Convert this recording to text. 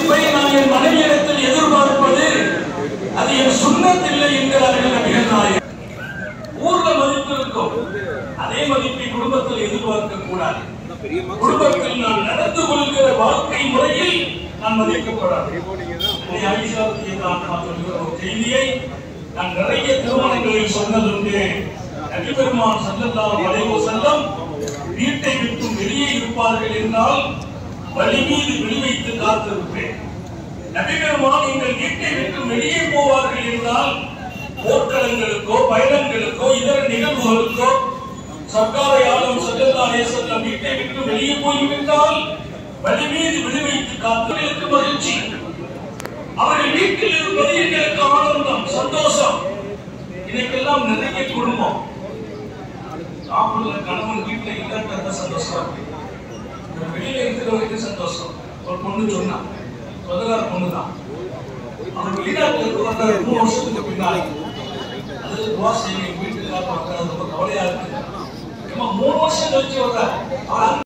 மதிப்பை நான் என் மனைவியிடத்தில் எதிர்பார்ப்பது அது என் சுண்ணத்தில்லை என்கிறார்கள் நபிகள் நாயகம் ஊர்ல மதிப்பு இருக்கும் அதே மதிப்பை குடும்பத்தில் எதிர்பார்க்க கூடாது குடும்பத்தில் நான் நடந்து கொள்கிற வாழ்க்கை முறையில் நான் மதிக்கப்படாது இதை ஆயிஷா ரலியல்லாஹு அன்ஹா சொல்கிற ஒரு செய்தியை நான் நிறைய திருமணங்களில் சொன்னதுண்டு நபி பெருமான் ஸல்லல்லாஹு அலைஹி வஸல்லம் வீட்டை விட்டு வெளியே இருப்பார்கள் என்றால் வழி மீது விழி வைத்து காத்திருப்பேன் நபி பெருமான் எங்கள் வீட்டை விட்டு வெளியே போவார்கள் என்றால் போர்க்களங்களுக்கோ பயணங்களுக்கோ இதர நிகழ்வுகளுக்கோ சர்க்காரை ஆளும் ஸல்லல்லாஹு அலைஹி வஸல்லம் வீட்டை விட்டு வெளியே போய்விட்டால் வழி மீது விழி வைத்து காத்திருக்கு மகிழ்ச்சி அவர்கள் வீட்டில் இருப்பது எங்களுக்கு ஆனந்தம் சந்தோஷம் இன்னைக்கெல்லாம் நிறைய குடும்பம் சாப்பிடுற கணவன் வீட்டுல இல்லாத சந்தோஷம் இருக்கு. வெளியில இருக்கிற வரைக்கும் சந்தோஷம் ஒரு பொண்ணு சொன்னா சொந்தக்கார பொண்ணு தான் அவர் வெளிநாட்டுல இருந்து வந்தாரு மூணு வருஷத்துக்கு பின்னாடி அது துவா செய்யுங்க வீட்டுக்கு பார்க்கறது ரொம்ப கவலையா இருக்கு ஏம்மா, மூணு வருஷம் கழிச்சு வர்றாரு அவர்